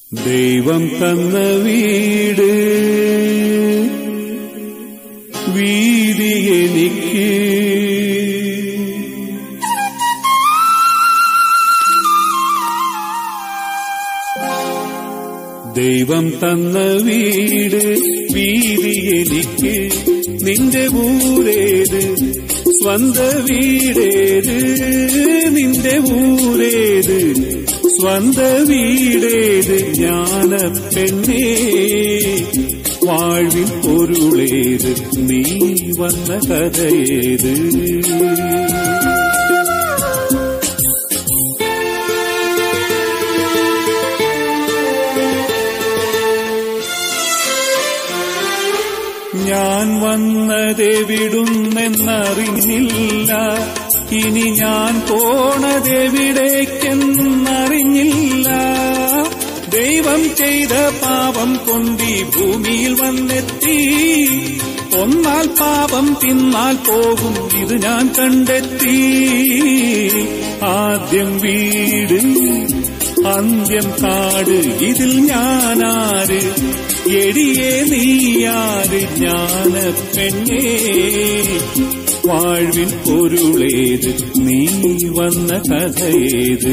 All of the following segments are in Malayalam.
ദൈവം തന്ന വീട് വീതി എനിക്ക് ദൈവം തന്ന വീട് വീതി എനിക്ക് നിന്റെ ഊരേത് സ്വന്ത വീടേത് നിന്റെ ഊരേത് സ്വന്ത വീടേത് ജ്ഞാന പെണ്ണേ വാഴ്വിൻ പൊരുളേത് നീ വന്ന കഥയേത് ഞാൻ വന്നതെവിടുന്നെന്നറിഞ്ഞില്ല ഇനി ഞാൻ പോണതെവിടേക്കെന്നറിഞ്ഞില്ല ദൈവം ചെയ്ത പാപം കൊണ്ടീ ഭൂമിയിൽ വന്നെത്തി ഒന്നാൽ പാപം തിന്നാൽ പോകും ഇത് ഞാൻ കണ്ടെത്തി ആദ്യം വീട് അന്ത്യം കാട് ഇതിൽ ഞാനാര് എടിയെ നീയാര് ജ്ഞാന പെണ്ണേ വാഴ്വിൻ പൊരുളേത് നീ വന്ന കഥയേത്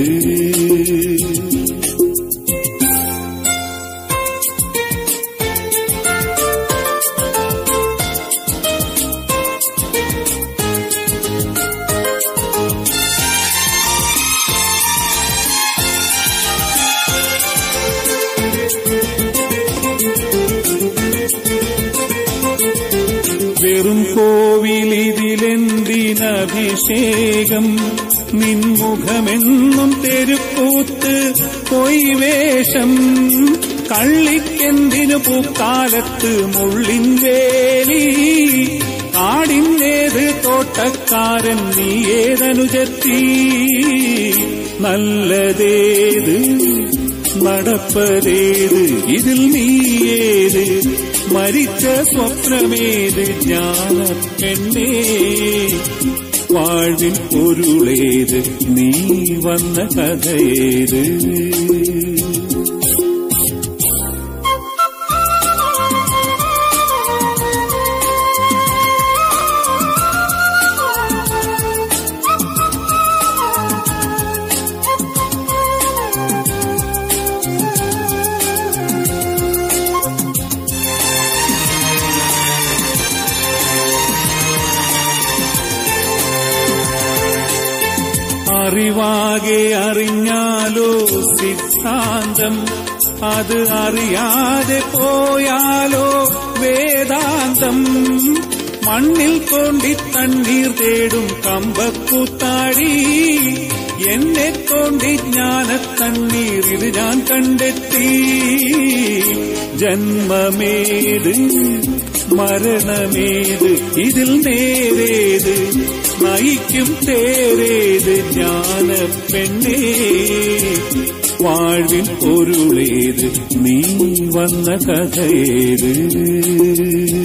വെറും കോവിലിതിലെന്തിനഭിഷേകം നിൻമുഖമെന്നും തെരുക്കൂത്ത് പൊയ്വേഷം കള്ളിക്കെന്തിനു പൂക്കാലത്ത് മുള്ളിൻ വേലി കാടിന്നേത് തോട്ടക്കാരൻ നീ ഏതനുജത്തി നല്ലതേത് നടപ്പതേത് ഇതിൽ നീയേത് മരിച്ച സ്വപ്നമേത് ജ്ഞാന പെണ്ണേ വാഴ്വിൻ പൊരുളേത് നീ വന്ന കഥയേത് അറിവാകെ അറിഞ്ഞാലോ സിദ്ധാന്തം അത് അറിയാതെ പോയാലോ വേദാന്തം മണ്ണിൽ തോണ്ടി തണ്ണീർ തേടും കമ്പക്കൂത്താടി എന്നെ തോണ്ടി ജ്ഞാനത്തണ്ണീർ ഇത് ഞാൻ കണ്ടെത്തി ജന്മമേത് മരണമേത് ഇതിൽ നേരേത് നയിക്കും തേരേത് ജ്ഞാന പെണ്ണേ വാഴ്വിൻ പൊരുളേത് നീ വന്ന കഥയേത്